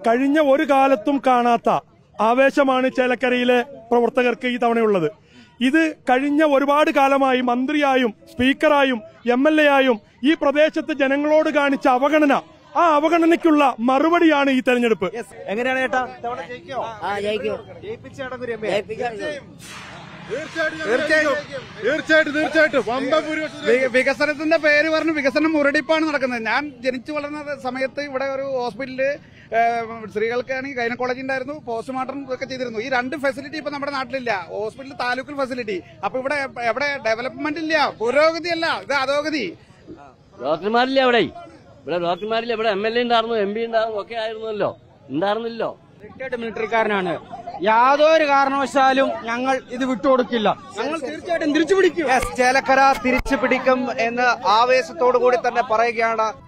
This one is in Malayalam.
കഴിഞ്ഞ ഒരു കാലത്തും കാണാത്ത ആവേശമാണ് ചേലക്കരയിലെ പ്രവർത്തകർക്ക് ഈ തവണയുള്ളത് ഇത് കഴിഞ്ഞ ഒരുപാട് കാലമായി മന്ത്രിയായും സ്പീക്കറായും എം എൽ എ ആയും ഈ പ്രദേശത്ത് ജനങ്ങളോട് കാണിച്ച അവഗണന ആ അവഗണനയ്ക്കുള്ള മറുപടിയാണ് ഈ തെരഞ്ഞെടുപ്പ് എങ്ങനെയാണ് ചേട്ടാ ഇത്തവണ ജയിക്കോ ആ ജയിക്കും ജയിപ്പിച്ചടങ്ങ് രമ്യ ജയിപ്പിക്കാം തീർച്ചയായും തീർച്ചയായിട്ടും തീർച്ചയായിട്ടും വമ്പൻ ഭൂരിപക്ഷം വി- വികസനത്തിന്റെ പേര് പറഞ്ഞ് വികസനം മുരടിപ്പാണ് നടക്കുന്നത് ഞാൻ ജനിച്ചു വളർന്ന സമയത്ത് ഇവിടെ ഒരു ഹോസ്പിറ്റലില് ഏഹ്, സ്ത്രീകൾക്കാണെങ്കിൽ ഗൈനക്കോളജി ഉണ്ടായിരുന്നു പോസ്റ്റ്മോർട്ടം ഒക്കെ ചെയ്തിരുന്നു ഈ രണ്ട് ഫെസിലിറ്റി ഇപ്പൊ നമ്മുടെ നാട്ടിലില്ല ഹോസ്പിറ്റൽ താലൂക്കൽ ഫെസിലിറ്റി അപ്പൊ ഇവിടെ എവിടെ ഡെവലപ്മെന്റ് ഇല്ല പുരോഗതി അല്ല ഇത് അധോഗതി ഡോക്ടർമാരില്ലേ അവിടെ ഇവിടെ ഡോക്ടർമാരില്ല ഇവിടെ എം എൽ എ ഉണ്ടായിരുന്നു എം പി ഉണ്ടായിരുന്നു ഒക്കെ ആയിരുന്നല്ലോ ഉണ്ടായിരുന്നില്ലോ റിട്ടയർഡ് മിലിറ്ററിക്കാരനാണ് യാതൊരു കാരണവശാലും ഞങ്ങൾ ഇത് വിട്ടുകൊടുക്കില്ല ഞങ്ങൾ തീർച്ചയായിട്ടും തിരിച്ചു പിടിക്കും യെസ് ചേലക്കര തിരിച്ചു പിടിക്കും എന്ന് ആവേശത്തോടു കൂടി തന്നെ പറയുകയാണ്